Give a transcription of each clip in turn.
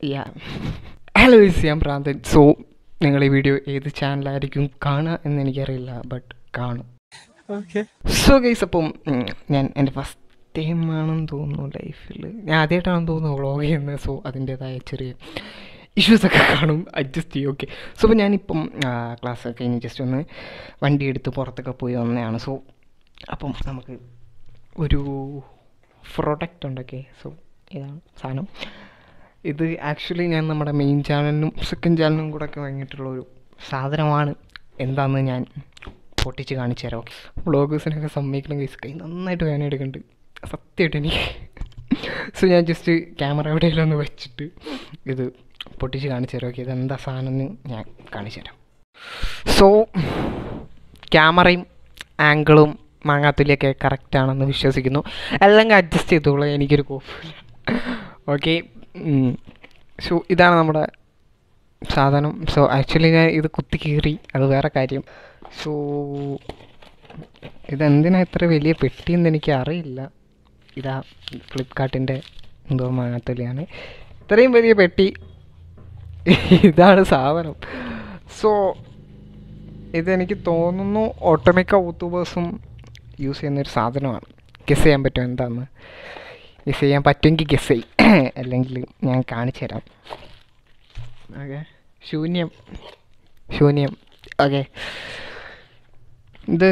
yeah hello is ഞാൻ പ്രാന്തൻ so നിങ്ങൾ ഈ വീഡിയോ ഏത് ചാനലായിരിക്കും കാണുക എന്ന് എനിക്കറിയില്ല ബട്ട് കാണും ഓക്കെ സോ ഗൈസ് അപ്പം ഉം, ഞാൻ എൻ്റെ ഫസ്റ്റ് ടൈം ആണെന്ന് തോന്നുന്നു ലൈഫിൽ ഞാൻ ആദ്യമായിട്ടാണെന്ന് തോന്നുന്നു വ്ളോഗ് ചെയ്യുന്നത് സോ അതിൻ്റേതായ ചെറിയ ഇഷ്യൂസ് ഒക്കെ കാണും അഡ്ജസ്റ്റ് ചെയ്യും ഓക്കെ സോ അപ്പോൾ ഞാനിപ്പം ക്ലാസ് ഒക്കെ കഴിഞ്ഞ് ജസ്റ്റ് ഒന്ന് വണ്ടി എടുത്ത് പുറത്തൊക്കെ പോയി വന്നതാണ് സോ അപ്പം നമുക്ക് ഒരു പ്രൊഡക്റ്റ് ഉണ്ടൊക്കെ സോ ഇതാണ് സാധനം ഇത് ആക്ച്വലി ഞാൻ നമ്മുടെ മെയിൻ ചാനലിനും സെക്കൻഡ് ചാനലിനും കൂടെ ഒക്കെ വാങ്ങിയിട്ടുള്ള ഒരു സാധനമാണ് എന്താണെന്ന് ഞാൻ പൊട്ടിച്ച് കാണിച്ചു തരാം ഓക്കെ വ്ളോഗേഴ്സിനൊക്കെ സമ്മതിക്കണം കേസ് കൈ നന്നായിട്ട് വേന എടുക്കുന്നുണ്ട് സത്യമായിട്ട് എനിക്ക് സോ ഞാൻ ജസ്റ്റ് ക്യാമറ എവിടെയെങ്കിലും ഒന്ന് വെച്ചിട്ട് ഇത് പൊട്ടിച്ച് കാണിച്ചു തരാം ഓക്കെ ഇതെന്താ സാധനം എന്ന് ഞാൻ കാണിച്ചു തരാം സോ ക്യാമറയും ആംഗിളും മാങ്ങാത്തുലിയൊക്കെ കറക്റ്റാണെന്ന് വിശ്വസിക്കുന്നു അല്ലെങ്കിൽ അഡ്ജസ്റ്റ് ചെയ്തോളൂ എനിക്കൊരു കുഴപ്പമില്ല ഓക്കെ സോ ഇതാണ് നമ്മുടെ സാധനം സോ ആക്ച്വലി ഞാൻ ഇത് കുത്തി കീറി അത് വേറെ കാര്യം സോ ഇതെന്തിനാ ഇത്ര വലിയ പെട്ടിയെന്ന് എനിക്ക് അറിയില്ല ഇതാ ഫ്ലിപ്കാർട്ടിൻ്റെ എന്തോ മാങ്ങാത്തൊലിയാണ് ഇത്രയും വലിയ പെട്ടി ഇതാണ് സാധനം സോ ഇതെനിക്ക് തോന്നുന്നു ഒട്ടുമിക്ക യൂട്യൂബേഴ്സും യൂസ് ചെയ്യുന്നൊരു സാധനമാണ് ഗസ് ചെയ്യാൻ പറ്റും എന്താണെന്ന് ഗസ് ചെയ്യാൻ പറ്റുമെങ്കിൽ ഗസ് ചെയ് അല്ലെങ്കിൽ ഞാൻ കാണിച്ചു തരാം ഓക്കെ ശൂന്യം ശൂന്യം ഓക്കെ ഇത്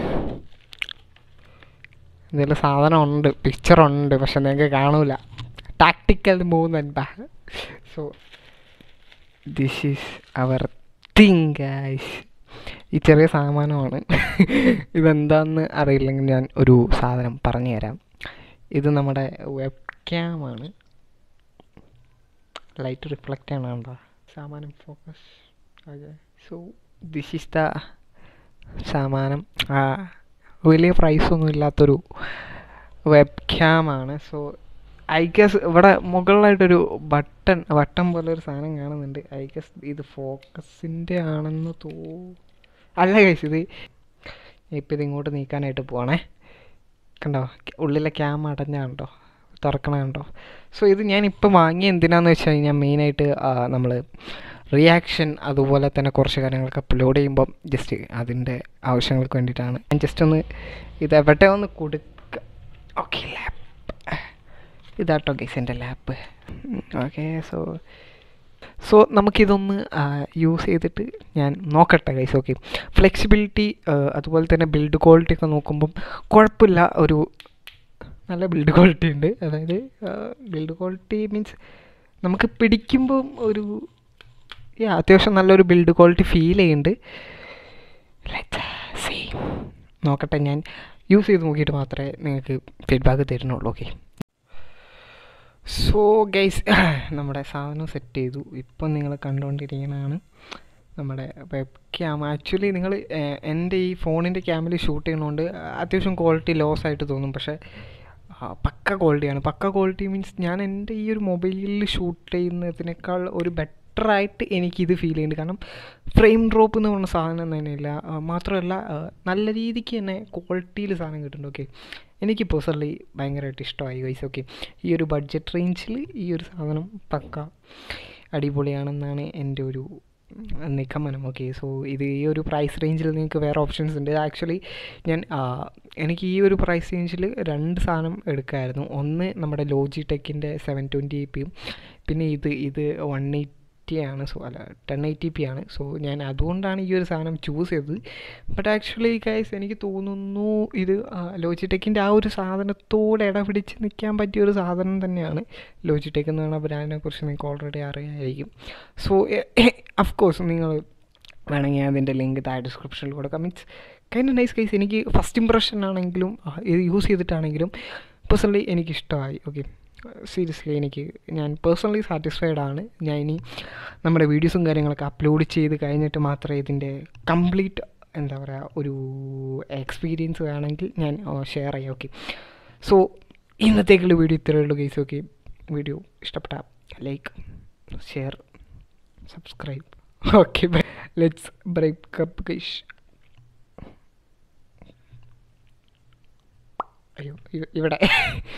ഇതിൽ സാധനം ഉണ്ട് പിക്ചർ ഉണ്ട് പക്ഷെ നിങ്ങൾക്ക് കാണൂല ടാക്ടിക്കൽ മൂവ് അൻപാ so this is our thing guys ഈ ചെറിയ സാമാനമാണ് ഇതെന്താന്ന് അറിയില്ലെങ്കിൽ ഞാൻ ഒരു സാധനം പറഞ്ഞു തരാം ഇത് നമ്മുടെ വെബ് ക്യാമാണ് ലൈറ്റ് റിഫ്ലക്റ്റ് ആണ് കണ്ടോ സാമാനം focus okay so this is the സാമാനം ആ വലിയ പ്രൈസൊന്നും ഇല്ലാത്തൊരു വെബ് ക്യാമാണ് സോ ഐ ഗസ് ഇവിടെ മുകളിലായിട്ടൊരു ബട്ടൺ ബട്ടൺ പോലെ ഒരു സാധനം കാണുന്നുണ്ട് ഐ ഗസ് ഇത് ഫോക്കസിൻ്റെ ആണെന്ന് തോ അല്ല കഴിച്ച് ഇത് ഇപ്പം ഇത് ഇങ്ങോട്ട് നീക്കാനായിട്ട് പോവാണേ കണ്ടോ ഉള്ളിലെ ക്യാം അടഞ്ഞ കണ്ടോ തുറക്കണ കണ്ടോ സോ ഇത് ഞാൻ ഇപ്പം വാങ്ങിയ എന്തിനാന്ന് വെച്ച് കഴിഞ്ഞാൽ മെയിനായിട്ട് നമ്മൾ റിയാക്ഷൻ അതുപോലെ തന്നെ കുറച്ച് കാര്യങ്ങളൊക്കെ അപ്ലോഡ് ചെയ്യുമ്പം ജസ്റ്റ് അതിൻ്റെ ആവശ്യങ്ങൾക്ക് വേണ്ടിയിട്ടാണ് ഞാൻ ജസ്റ്റ് ഒന്ന് ഇത് എവിടെ ഒന്ന് കൊടുക്കുക ഓക്കെ ലാപ്പ് ഇതാട്ടോ ഗൈസ് എൻ്റെ ലാപ്പ് ഓക്കെ സോ സോ നമുക്കിതൊന്ന് യൂസ് ചെയ്തിട്ട് ഞാൻ നോക്കട്ടെ ഗൈസ് ഓക്കെ ഫ്ലെക്സിബിലിറ്റി അതുപോലെ തന്നെ ബിൽഡ് ക്വാളിറ്റി ഒക്കെ നോക്കുമ്പം കുഴപ്പമില്ല ഒരു നല്ല ബിൽഡ് ക്വാളിറ്റി ഉണ്ട് അതായത് ബിൽഡ് ക്വാളിറ്റി മീൻസ് നമുക്ക് പിടിക്കുമ്പം ഒരു യാ അത്യാവശ്യം നല്ലൊരു ബിൽഡ് ക്വാളിറ്റി ഫീൽ ചെയ്യുന്നുണ്ട് സീ നോക്കട്ടെ ഞാൻ യൂസ് ചെയ്ത് നോക്കിയിട്ട് മാത്രമേ നിങ്ങൾക്ക് ഫീഡ്ബാക്ക് തരുന്നുള്ളൂ ഓക്കെ സോ ഗൈസ് നമ്മുടെ സാധനം സെറ്റ് ചെയ്തു ഇപ്പം നിങ്ങൾ കണ്ടുകൊണ്ടിരിക്കുന്നതാണ് നമ്മുടെ വെബ് ക്യാം ആക്ച്വലി നിങ്ങൾ എൻ്റെ ഈ ഫോണിൻ്റെ ക്യാമിൽ ഷൂട്ട് ചെയ്യുന്നതുകൊണ്ട് അത്യാവശ്യം ക്വാളിറ്റി ലോസ് ആയിട്ട് തോന്നും പക്ഷേ ആ, പക്ക ക്വാളിറ്റിയാണ് പക്ക ക്വാളിറ്റി മീൻസ് ഞാൻ എൻ്റെ ഈ ഒരു മൊബൈലിൽ ഷൂട്ട് ചെയ്യുന്നതിനേക്കാൾ ഒരു ബെറ്റർ ആയിട്ട് എനിക്കിത് ഫീൽ ചെയ്യുന്നുണ്ട് കാരണം ഫ്രെയിം ഡ്രോപ്പ് എന്ന് പറഞ്ഞ സാധനം തന്നെയില്ല ആ, മാത്രമല്ല ആ, നല്ല രീതിക്ക് തന്നെ ക്വാളിറ്റിയിൽ സാധനം കിട്ടുന്നുണ്ട് ഓക്കെ എനിക്ക് പേഴ്സണലി ഭയങ്കരമായിട്ട് ഇഷ്ടമായി വൈസ് ഓക്കെ ഈ ഒരു ബഡ്ജറ്റ് റേഞ്ചിൽ ഈ ഒരു സാധനം പക്ക അടിപൊളിയാണെന്നാണ് എൻ്റെ ഒരു നിഗമനം ഓക്കെ സോ ഇത് ഈ ഒരു പ്രൈസ് റേഞ്ചിൽ നിങ്ങൾക്ക് വേറെ ഓപ്ഷൻസ് ഉണ്ട് ആക്ച്വലി ഞാൻ ആ, എനിക്ക് ഈ ഒരു പ്രൈസ് റേഞ്ചിൽ രണ്ട് സാധനം എടുക്കാമായിരുന്നു ഒന്ന് നമ്മുടെ ലോജി ടെക്കിൻ്റെ സെവൻ ട്വൻറ്റി എ പിയും പിന്നെ ഇത് ഇത് വൺ എയ്റ്റി ആണ് സോ അല്ല ടെൻ എയ്റ്റി പി ആണ് സോ ഞാൻ അതുകൊണ്ടാണ് ഈ ഒരു സാധനം ചൂസ് ചെയ്തത് ബട്ട് ആക്ച്വലി ഗൈസ് എനിക്ക് തോന്നുന്നു ഇത് ലോജിടെക്കിൻ്റെ ആ ഒരു സാധനത്തോട് ഇടപിടിച്ച് നിൽക്കാൻ പറ്റിയ ഒരു സാധനം തന്നെയാണ് ലോജിടെക് എന്ന് പറയുന്ന ബ്രാൻഡിനെ കുറിച്ച് നിങ്ങൾക്ക് ഓൾറെഡി അറിയാമായിരിക്കും സോ അഫ്കോഴ്സ് നിങ്ങൾ വേണമെങ്കിൽ അതിൻ്റെ ലിങ്ക് താഴെ ഡിസ്ക്രിപ്ഷനിൽ കൊടുക്കാം മീൻസ് കൈൻഡ് നൈസ് കേസ് എനിക്ക് ഫസ്റ്റ് ഇമ്പ്രഷൻ ആണെങ്കിലും ആ, ഇത് യൂസ് ചെയ്തിട്ടാണെങ്കിലും പേഴ്സണലി എനിക്കിഷ്ടമായി ഓക്കെ സീരിയസ്ലി എനിക്ക് ഞാൻ പേഴ്സണലി സാറ്റിസ്ഫൈഡ് ആണ് ഞാൻ ഇനി നമ്മുടെ വീഡിയോസും കാര്യങ്ങളൊക്കെ അപ്ലോഡ് ചെയ്ത് കഴിഞ്ഞിട്ട് മാത്രമേ ഇതിൻ്റെ കംപ്ലീറ്റ് എന്താ പറയുക ഒരു എക്സ്പീരിയൻസ് വേണമെങ്കിൽ ഞാൻ ഷെയർ ചെയ്യാം ഓക്കെ സോ ഇന്നത്തേക്കുള്ള വീഡിയോ ഇത്രയേ ഉള്ളൂ ഗൈസ് ഓക്കെ വീഡിയോ ഇഷ്ടപ്പെട്ട like share subscribe okay let's break cup guys അയ്യോ ഇ- ഇവിടെ